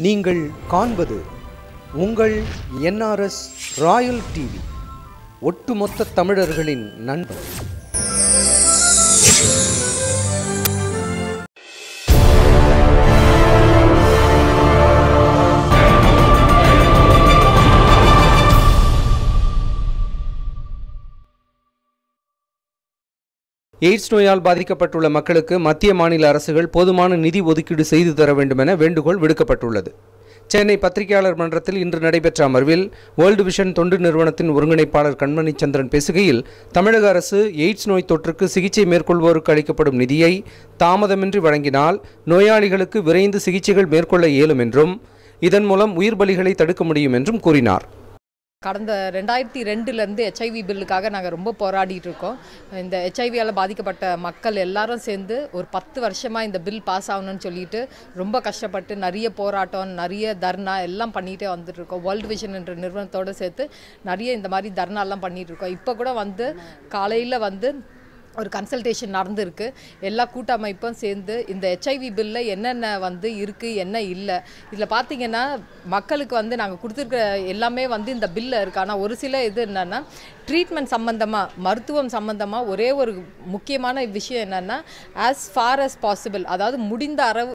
நீங்கள் காண்பது உங்கள் என்ஆர்எஸ் ராயல் டிவி ஒட்டுமொத்த தமிழர்களின் நண்பன் எய்ட்ஸ் நோயால் பாதிக்கப்பட்டுள்ள மக்களுக்கு மத்திய மாநில அரசுகள் போதுமான நிதி ஒதுக்கீடு செய்து தர வேண்டும் என வேண்டுகோள் விடுக்கப்பட்டுள்ளது சென்னை பத்திரிகையாளர் மன்றத்தில் இன்று நடைபெற்ற அமர்வில் வேர்ல்டு விஷன் தொண்டு நிறுவனத்தின் ஒருங்கிணைப்பாளர் கண்மணி சந்திரன் பேசுகையில் தமிழக அரசு எய்ட்ஸ் நோய் தொற்றுக்கு சிகிச்சை மேற்கொள்வோருக்கு அளிக்கப்படும் நிதியை தாமதமின்றி வழங்கினால் நோயாளிகளுக்கு விரைந்து சிகிச்சைகள் மேற்கொள்ள இயலும் என்றும் இதன் மூலம் உயிர் பலிகளை தடுக்க முடியும் என்றும் கூறினார் கடந்த ரெண்டாயிரத்தி ரெண்டுலேருந்து ஹெச்ஐவி பில்லுக்காக நாங்கள் ரொம்ப போராடிட்டு இருக்கோம் இந்த ஹெச்ஐவியால் பாதிக்கப்பட்ட மக்கள் எல்லாரும் சேர்ந்து ஒரு பத்து வருஷமாக இந்த பில் பாஸ் ஆகணும்னு சொல்லிட்டு ரொம்ப கஷ்டப்பட்டு நிறைய போராட்டம் நிறைய தர்ணா எல்லாம் பண்ணிகிட்டே வந்துட்டு இருக்கோம் வேர்ல்டு விஷன் என்ற நிறுவனத்தோடு சேர்த்து நிறைய இந்த மாதிரி தர்ணாலாம் பண்ணிட்டு இருக்கோம் இப்போ கூட வந்து காலையில் வந்து ஒரு கன்சல்டேஷன் நடந்திருக்கு எல்லா கூட்டமைப்பும் சேர்ந்து இந்த ஹெச்ஐவி பில்லில் என்னென்ன வந்து இருக்குது என்ன இல்லை இதில் பார்த்தீங்கன்னா மக்களுக்கு வந்து நாங்கள் கொடுத்துருக்க எல்லாமே வந்து இந்த பில்லில் இருக்குது ஆனால் ஒரு சில இது என்னென்னா ட்ரீட்மெண்ட் சம்மந்தமாக மருத்துவம் சம்மந்தமாக ஒரே ஒரு முக்கியமான விஷயம் என்னென்னா ஆஸ் ஃபார் as பாசிபிள் அதாவது முடிந்த அளவு